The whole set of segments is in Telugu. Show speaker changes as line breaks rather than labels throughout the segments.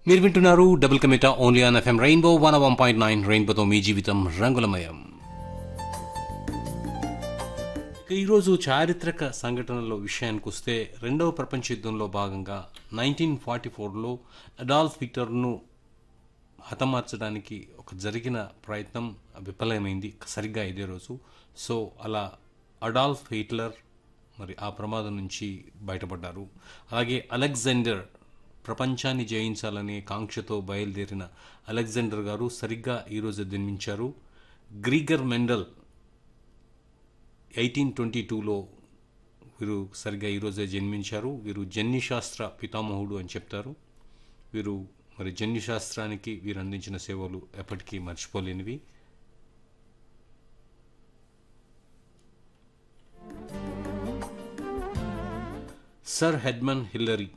మీరు వింటున్నారు డబుల్ కమిటా only on FM Rainbow one one point nine రెయిన్బోతో మీ జీవితం రంగులమయం ఇక ఈరోజు చారిత్రక సంఘటనలో విషయానికి వస్తే రెండవ ప్రపంచ యుద్ధంలో భాగంగా నైన్టీన్ ఫార్టీ ఫోర్లో అడాల్ఫ్ హిట్లర్ను హతమార్చడానికి ఒక జరిగిన ప్రయత్నం విఫలమైంది సరిగ్గా ఇదే రోజు సో అలా అడాల్ఫ్ హిట్లర్ మరి ఆ ప్రమాదం నుంచి బయటపడ్డారు అలాగే అలెగ్జాండర్ ప్రపంచాన్ని జయించాలనే కాంక్షతో బయలుదేరిన అలెగ్జాండర్ గారు సరిగ్గా ఈరోజు జన్మించారు గ్రీగర్ మెండల్ ఎయిటీన్ ట్వంటీ టూలో వీరు సరిగ్గా ఈరోజే జన్మించారు వీరు జన్యుశాస్త్ర పితామహుడు అని చెప్తారు వీరు మరి జన్యుశాస్త్రానికి వీరు అందించిన సేవలు ఎప్పటికీ మర్చిపోలేనివి సర్ హెడ్మన్ హిల్లరీ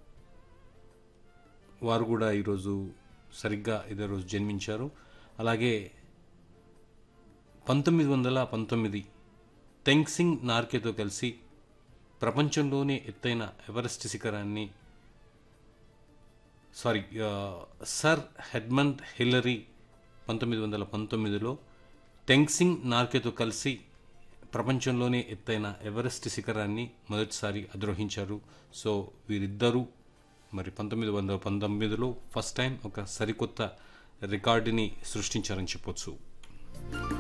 వారు కూడా ఈరోజు సరిగ్గా ఇదే రోజు జన్మించారు అలాగే పంతొమ్మిది వందల పంతొమ్మిది టెంగ్సింగ్ నార్కేతో కలిసి ప్రపంచంలోనే ఎత్తైన ఎవరెస్ట్ శిఖరాన్ని సారీ ఆ, సర్ హెడ్మండ్ హిల్లరీ పంతొమ్మిది వందల పంతొమ్మిదిలో టెంగ్సింగ్ నార్కేతో కలిసి ప్రపంచంలోనే ఎత్తైన ఎవరెస్ట్ శిఖరాన్ని మొదటిసారి అధిరోహించారు సో వీరిద్దరూ మరి పంతొమ్మిది వందల పంతొమ్మిదిలో ఫస్ట్ టైం ఒక సరికొత్త రికార్డుని సృష్టించారని చెప్పొచ్చు